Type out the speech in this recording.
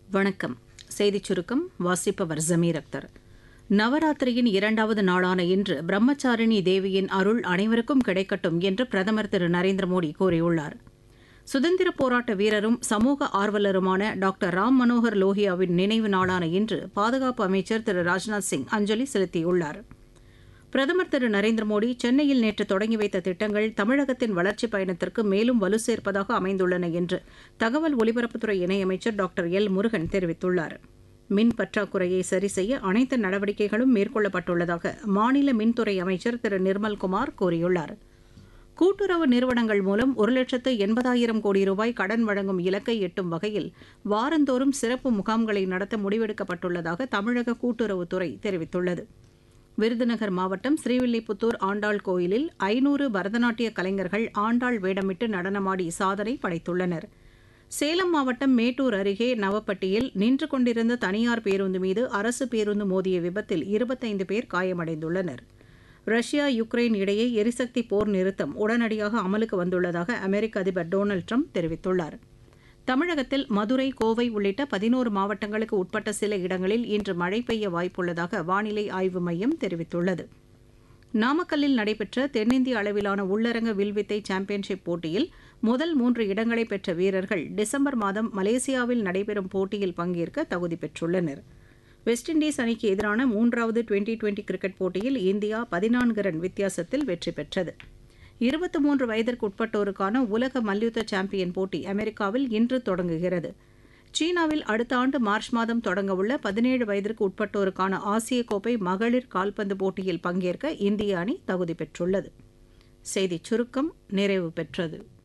வணக்கம் செய்திச் சுருக்கம் வாசிப்பவர் ஜமீர் அக்தர் நவராத்திரியின் இரண்டாவது நாளான இன்று பிரம்மச்சாரிணி தேவியின் அருள் அனைவருக்கும் கிடைக்கட்டும் என்று பிரதமர் திரு நரேந்திர மோடி கூறியுள்ளார் சுதந்திரப் போராட்ட வீரரும் சமூக ஆர்வலருமான டாக்டர் ராம் மனோகர் லோகியாவின் நினைவு நாளான இன்று பாதுகாப்பு அமைச்சர் திரு ராஜ்நாத் சிங் அஞ்சலி செலுத்தியுள்ளார் பிரதமர் திரு நரேந்திர மோடி சென்னையில் நேற்று தொடங்கி வைத்த திட்டங்கள் தமிழகத்தின் வளர்ச்சிப் பயணத்திற்கு மேலும் வலு சேர்ப்பதாக அமைந்துள்ளன என்று தகவல் ஒலிபரப்புத்துறை இணையமைச்சர் டாக்டர் எல் முருகன் தெரிவித்துள்ளார் மின் பற்றாக்குறையை சரி செய்ய அனைத்து நடவடிக்கைகளும் மேற்கொள்ளப்பட்டுள்ளதாக மாநில மின்துறை அமைச்சர் திரு நிர்மல்குமார் கூறியுள்ளார் கூட்டுறவு நிறுவனங்கள் மூலம் ஒரு லட்சத்து எண்பதாயிரம் கோடி ரூபாய் கடன் வழங்கும் இலக்கை எட்டும் வகையில் வாரந்தோறும் சிறப்பு முகாம்களை நடத்த முடிவெடுக்கப்பட்டுள்ளதாக தமிழக கூட்டுறவுத்துறை தெரிவித்துள்ளது விருதுநகர் மாவட்டம் ஸ்ரீவில்லிபுத்தூர் ஆண்டாள் கோயிலில் ஐநூறு பரதநாட்டிய கலைஞர்கள் ஆண்டாள் வேடமிட்டு நடனமாடி சாதனை படைத்துள்ளனர் சேலம் மாவட்டம் மேட்டூர் அருகே நவப்பட்டியில் நின்று கொண்டிருந்த தனியார் பேருந்து மீது அரசு பேருந்து மோதிய விபத்தில் இருபத்தைந்து பேர் காயமடைந்துள்ளனர் ரஷ்யா யுக்ரைன் இடையே எரிசக்தி போர் நிறுத்தம் உடனடியாக அமலுக்கு வந்துள்ளதாக அமெரிக்க அதிபர் டொனால்டு ட்ரம்ப் தெரிவித்துள்ளார் தமிழகத்தில் மதுரை கோவை உள்ளிட்ட பதினோரு மாவட்டங்களுக்கு உட்பட்ட சில இடங்களில் இன்று மழை பெய்ய வாய்ப்புள்ளதாக வானிலை ஆய்வு மையம் தெரிவித்துள்ளது நாமக்கல்லில் நடைபெற்ற தென்னிந்திய அளவிலான உள்ளரங்க வில்வித்தை சாம்பியன்ஷிப் போட்டியில் முதல் மூன்று இடங்களை பெற்ற வீரர்கள் டிசம்பர் மாதம் மலேசியாவில் நடைபெறும் போட்டியில் பங்கேற்க தகுதி பெற்றுள்ளனர் வெஸ்ட் இண்டீஸ் அணிக்கு எதிரான மூன்றாவது டுவெண்டி டுவெண்டி கிரிக்கெட் போட்டியில் இந்தியா பதினான்கு ரன் வித்தியாசத்தில் வெற்றி பெற்றது இருபத்தி மூன்று வயதிற்கு உட்பட்டோருக்கான உலக மல்யுத்த சாம்பியன் போட்டி அமெரிக்காவில் இன்று தொடங்குகிறது சீனாவில் அடுத்த ஆண்டு மார்ச் மாதம் தொடங்கவுள்ள பதினேழு வயதிற்கு உட்பட்டோருக்கான ஆசிய கோப்பை மகளிர் கால்பந்து போட்டியில் பங்கேற்க இந்திய அணி தகுதி பெற்றுள்ளது செய்திச் சுருக்கம் நிறைவு பெற்றது